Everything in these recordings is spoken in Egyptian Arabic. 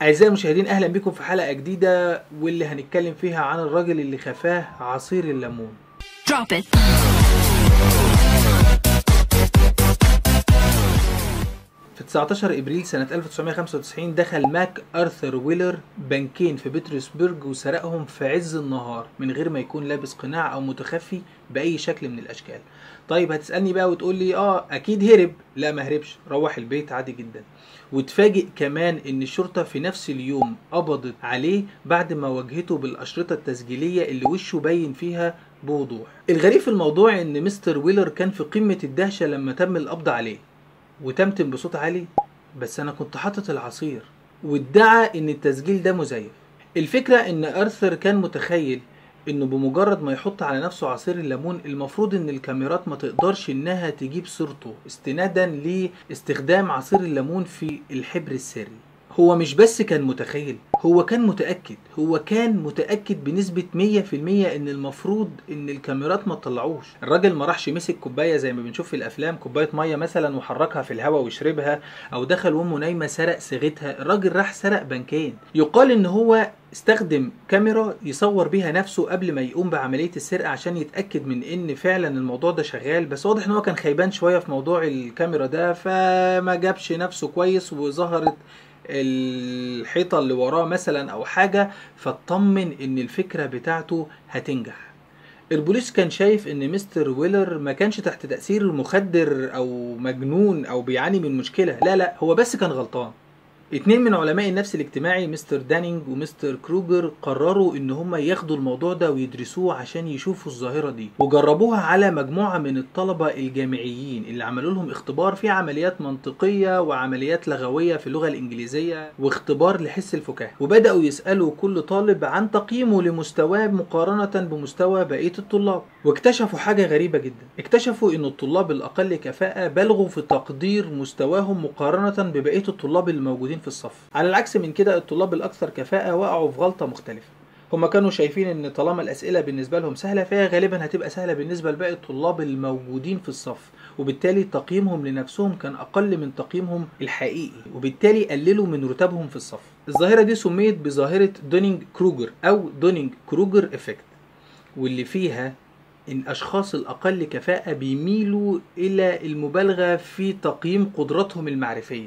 أعزائي المشاهدين أهلا بكم في حلقة جديدة واللي هنتكلم فيها عن الراجل اللي خفاه عصير الليمون Drop it. في 19 ابريل سنة 1995 دخل ماك ارثر ويلر بنكين في بطرسبرج وسرقهم في عز النهار من غير ما يكون لابس قناع او متخفي باي شكل من الاشكال. طيب هتسالني بقى وتقول لي اه اكيد هرب، لا ما هربش، روح البيت عادي جدا. وتفاجئ كمان ان الشرطة في نفس اليوم قبضت عليه بعد ما واجهته بالاشرطة التسجيلية اللي وشه باين فيها بوضوح. الغريب في الموضوع ان مستر ويلر كان في قمة الدهشة لما تم القبض عليه. وتمتم بصوت عالي بس انا كنت حاطط العصير وادعى ان التسجيل ده مزيف الفكرة ان ارثر كان متخيل انه بمجرد ما يحط على نفسه عصير الليمون المفروض ان الكاميرات ما تقدرش انها تجيب صورته استنادا لاستخدام عصير الليمون في الحبر السري هو مش بس كان متخيل هو كان متأكد هو كان متأكد بنسبة 100% ان المفروض ان الكاميرات ما تطلعوش الراجل ما راحش مسك كوباية زي ما بنشوف في الافلام كوباية مية مثلا وحركها في الهواء وشربها او دخل وامه نايمة سرق صيغتها الراجل راح سرق بنكين يقال ان هو استخدم كاميرا يصور بيها نفسه قبل ما يقوم بعملية السرقة عشان يتأكد من ان فعلا الموضوع ده شغال بس واضح ان هو كان خيبان شوية في موضوع الكاميرا ده فما جابش نفسه كويس وظهرت الحيطة اللي وراه مثلا او حاجة فاطمن ان الفكرة بتاعته هتنجح البوليس كان شايف ان مستر ويلر ما كانش تحت تأثير مخدر او مجنون او بيعاني من مشكلة لا لا هو بس كان غلطان اتنين من علماء النفس الاجتماعي مستر دانينج ومستر كروجر قرروا ان هم ياخدوا الموضوع ده ويدرسوه عشان يشوفوا الظاهرة دي وجربوها على مجموعة من الطلبة الجامعيين اللي عملوا لهم اختبار فيه عمليات منطقية وعمليات لغوية في اللغة الانجليزية واختبار لحس الفكاهة وبدأوا يسألوا كل طالب عن تقييمه لمستواه مقارنة بمستوى بقية الطلاب واكتشفوا حاجة غريبة جدا اكتشفوا ان الطلاب الاقل كفاءة بلغوا في تقدير مستواهم مقارنة ببقية الطلاب الموجودين في الصف على العكس من كده الطلاب الاكثر كفاءة وقعوا في غلطة مختلفة هما كانوا شايفين ان طالما الاسئله بالنسبه لهم سهله فهي غالبا هتبقى سهله بالنسبه لباقي الطلاب الموجودين في الصف وبالتالي تقييمهم لنفسهم كان اقل من تقييمهم الحقيقي وبالتالي قللوا من رتبهم في الصف الظاهره دي سميت بظاهره دونينج كروجر او دونينج كروجر افكت واللي فيها ان الاشخاص الاقل كفاءه بيميلوا الى المبالغه في تقييم قدراتهم المعرفيه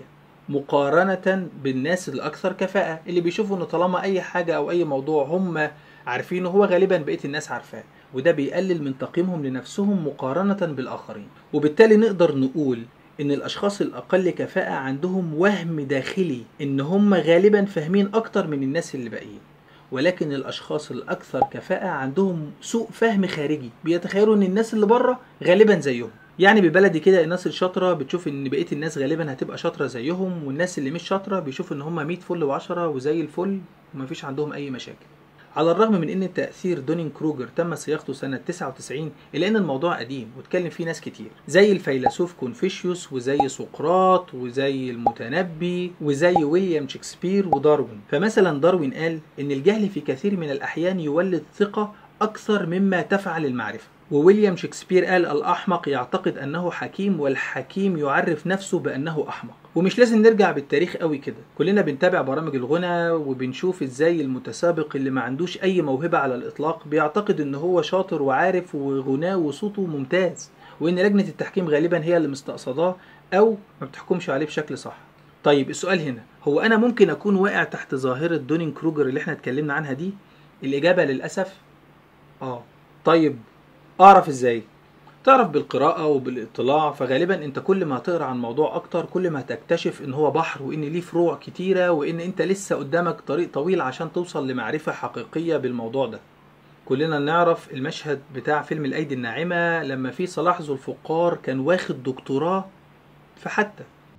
مقارنة بالناس الأكثر كفاءة اللي بيشوفوا إن طالما أي حاجة أو أي موضوع هم عارفينه هو غالبا بقية الناس عارفاه وده بيقلل من تقييمهم لنفسهم مقارنة بالآخرين وبالتالي نقدر نقول إن الأشخاص الأقل كفاءة عندهم وهم داخلي إن هم غالبا فاهمين أكتر من الناس اللي باقيين ولكن الأشخاص الأكثر كفاءة عندهم سوء فهم خارجي بيتخيلوا إن الناس اللي بره غالبا زيهم يعني ببلدي كده الناس الشاطره بتشوف ان بقيه الناس غالبا هتبقى شاطره زيهم والناس اللي مش شاطره بيشوفوا ان هم 100 فل و10 وزي الفل ومفيش عندهم اي مشاكل على الرغم من ان تاثير دونين كروجر تم صياغته سنه 99 الا ان الموضوع قديم واتكلم فيه ناس كتير زي الفيلسوف كونفوشيوس وزي سقراط وزي المتنبي وزي ويليام شكسبير وداروين فمثلا داروين قال ان الجهل في كثير من الاحيان يولد ثقه اكثر مما تفعل المعرفه وويليام شكسبير قال الأحمق يعتقد أنه حكيم والحكيم يعرف نفسه بأنه أحمق ومش لازم نرجع بالتاريخ قوي كده كلنا بنتابع برامج الغنى وبنشوف ازاي المتسابق اللي ما عندوش أي موهبة على الإطلاق بيعتقد أنه هو شاطر وعارف وغناه وصوته ممتاز وإن لجنة التحكيم غالبا هي اللي مستقصداه أو ما بتحكمش عليه بشكل صح طيب السؤال هنا هو أنا ممكن أكون واقع تحت ظاهرة دونين كروجر اللي احنا اتكلمنا عنها دي الإجابة للأسف آه طيب اعرف ازاي تعرف بالقراءة وبالاطلاع فغالبا انت كل ما هتقرا عن موضوع اكتر كل ما هتكتشف ان هو بحر وان ليه فروع كتيرة وان انت لسه قدامك طريق طويل عشان توصل لمعرفة حقيقية بالموضوع ده كلنا نعرف المشهد بتاع فيلم الايدي الناعمة لما في صلاح ذو الفقار كان واخد دكتوراه في حتى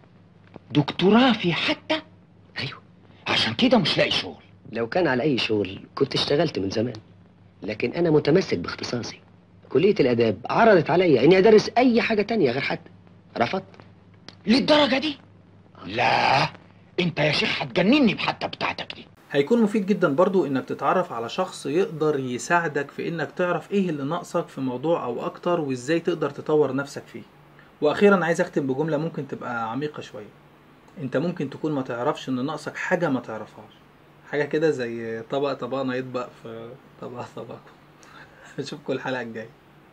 دكتوراه في حتى ايوه عشان كده مش لاقي شغل لو كان على أي شغل كنت اشتغلت من زمان لكن أنا متمسك باختصاصي كلية الآداب عرضت عليا إني أدرس أي حاجة تانية غير حتى رفضت للدرجه دي لا انت يا شيخ هتجنني بحتى بتاعتك دي هيكون مفيد جدا برضو انك تتعرف على شخص يقدر يساعدك في انك تعرف ايه اللي ناقصك في موضوع او اكتر وازاي تقدر تطور نفسك فيه واخيرا عايز اختم بجملة ممكن تبقى عميقة شوية انت ممكن تكون ما تعرفش ان ناقصك حاجة ما تعرفهاش حاجة كده زي طبق طبقنا يطبق في طبق طبق اشوفكم الحلقة الجاية